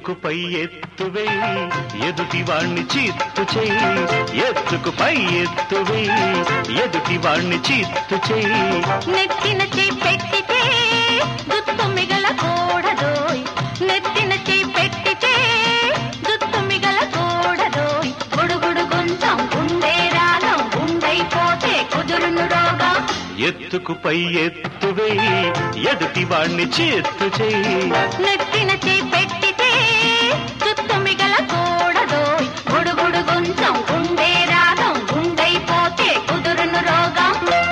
ఎత్తుకు పై ఎత్తు వెయ్యి ఎదుటి వాణ్ణి చిత్తు చెయ్యి ఎత్తుకు పై ఎత్తు వెయ్యి ఎదుటి వాణ్ణి చిత్తు చెయ్యి నెత్తిన చేయి పెట్టితే దుత్తు మిగల కూడదోయ్ నెత్తిన చేయి పెట్టితే దుత్తు మిగల కూడదోయ్ గుడుగుడు గుంచం గుండె రాగం గుండైపోతే కుదురును రోగం ఎత్తుకు పై ఎత్తు వెయ్యి ఎదుటి వాణ్ణి చిత్తు చెయ్యి నెత్తిన చేయి పెట్టితే దుత్తు మిగల కూడదోయ్ గుడుగుడు గుంచం గుండె రాగం గుండైపోతే కుదురును రోగం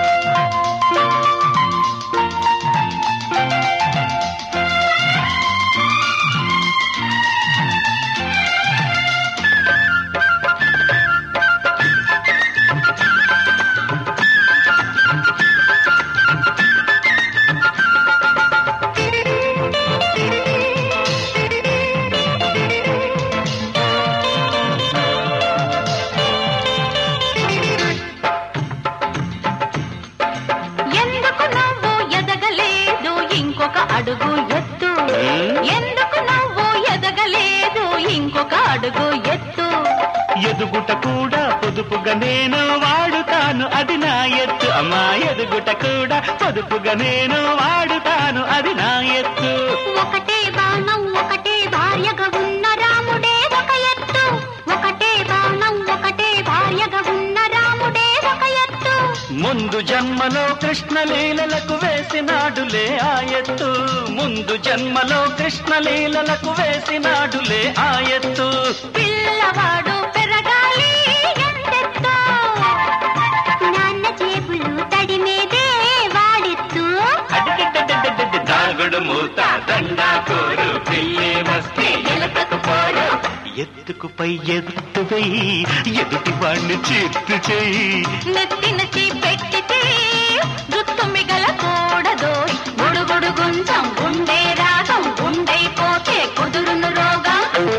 ఎందుకు నువ్వు ఎదగలేదు ఇంకొక అడుగు ఎత్తు ఎందుకు నువ్వు ఎదగలేదు ఇంకొక అడుగు ఎత్తు ఎదుగుట కూడా పొదుపుగా నేను వాడుతాను అది నా ఎత్తు అమ్మా ఎదుగుట కూడా పొదుపుగా నేను వాడుతాను అది నా ఎత్తు ఒకటే బాణం ఒకటే భార్యగా ఉన్న రాముడే ఒక ఎత్తు ఒకటే బాణం ఒకటే భార్యగా ఉన్న రాముడే ఒక ఎత్తు ముందు జన్మలో కృష్ణలీలలకు వేసినాడులే ఆ ఎత్తు ముందు జన్మలో కృష్ణలీలలకు వేసినాడులే ఆ ఎత్తు పిల్లవాడు పెరగాలి ఎంతెత్తు నాన్న చేపులు తడిమేదే వాడెత్తు అడిగిడ్డడిడ్డడిడ్డ దాగుడు మూత దండాకోరు పిల్లే వస్తే ఎలకకు పోరు ఎత్తుకు పై ఎత్తు వెయ్యి ఎదుటి వాణ్ణి చేత్తు చెయ్యి నెత్తిన పెట్టితే జుత్తు మిగల కూడదోయ్ గుడుగుడు గుంచం గుండె రాగం గుండైపోతే కుదురును రోగం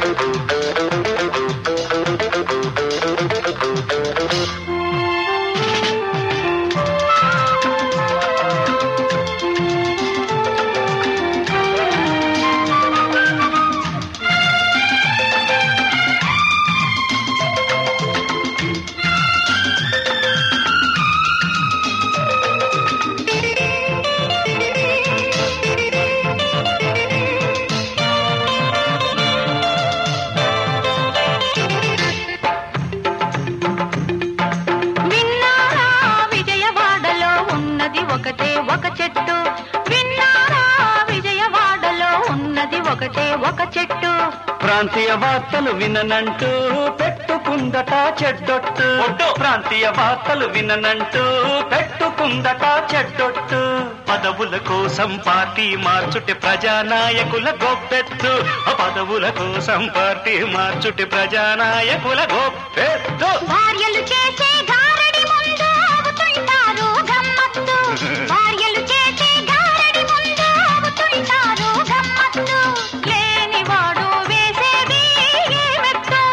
విన్నారా విజయవాడలో ఉన్నది ఒకటే ఒక చెట్టు విన్నారా విజయవాడలో ఉన్నది ఒకటే ఒక చెట్టు ప్రాంతీయ వార్తలు విననంటూ పెట్టుకుందట చెడ్డొట్టు ప్రాంతీయ వార్తలు విననంటూ పెట్టుకుందట చెడ్డొట్టు పదవుల కోసం పార్టీ మార్చుటి ప్రజానాయకుల గొప్పెత్తు పదవుల కోసం పార్టీ మార్చుటి ప్రజానాయకుల గొప్పెత్తు భార్యలు చేసే గారడి ముందు ఆగుతుంటారు గమ్మత్తు భార్యలు చేసే గారడి ముందు ఆగుతుంటారు గమ్మత్తు లేనివాడు వేసేది ఏమెత్తు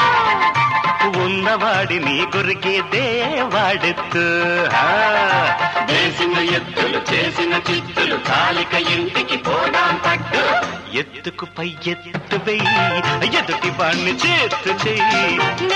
ఉన్నవాడిని కొరికేదే వాడెత్తు ఆ, వేసిన ఎత్తులు చేసిన చిత్తులు కాలిక ఇంటికి పోదాం పట్టు ఎత్తుకు పై ఎత్తు వెయ్యి ఎదుటి వాణ్ణి చేత్తు చెయ్యి